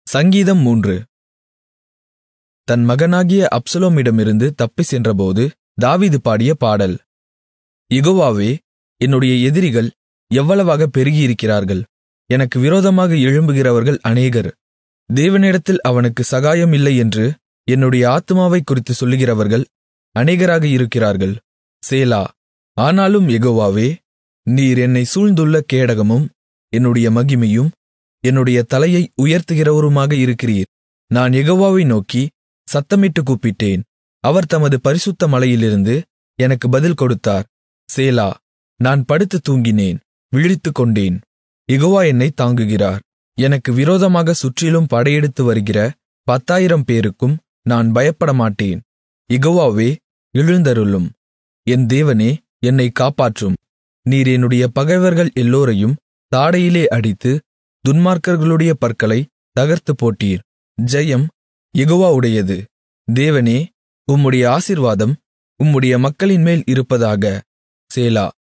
சங்கீதம் மூன்று தன் மகனாகிய அப்சலோமிடமிருந்து தப்பிச் சென்றபோது தாவீது பாடிய பாடல் யெகோவாவே என்னுடைய எதிரிகள் எவ்வளவாக பெருகியிருக்கிறார்கள் எனக்கு விரோதமாக எழும்புகிறவர்கள் அநேகர் தேவனிடத்தில் அவனுக்கு சகாயம் இல்லை என்று என்னுடைய ஆத்துமாவைக் குறித்துச் சொல்லுகிறவர்கள் அநேகராக இருக்கிறார்கள் சேலா ஆனாலும் யெகோவாவே நீர் என்னை சூழ்ந்துள்ள கேடகமும் என்னுடைய மகிமையும் என்னுடைய தலையை உயர்த்துகிறவருமாக இருக்கிறீர் நான் யெகோவாவை நோக்கி சத்தமிட்டு கூப்பிட்டேன் அவர் தமது பரிசுத்த மலையிலிருந்து எனக்கு பதில் கொடுத்தார் சேலா நான் படுத்துத் தூங்கினேன் விழித்துக்கொண்டேன் யெகோவா என்னை தாங்குகிறார் எனக்கு விரோதமாக சுற்றிலும் படையெடுத்து வருகிற பத்தாயிரம் பேருக்கும் நான் பயப்படமாட்டேன் யெகோவாவே எழுந்தருளும் என் தேவனே என்னை காப்பாற்றும் நீர் என்னுடைய பகைவர்கள் எல்லோரையும் தாடையிலே அடித்து துன்மார்க்கர்களுடைய பற்களை தகர்த்துப் போட்டீர் ஜெயம் யெகோவாவுடையது தேவனே உம்முடைய ஆசீர்வாதம் உம்முடைய மக்களின்மேல் இருப்பதாக சேலா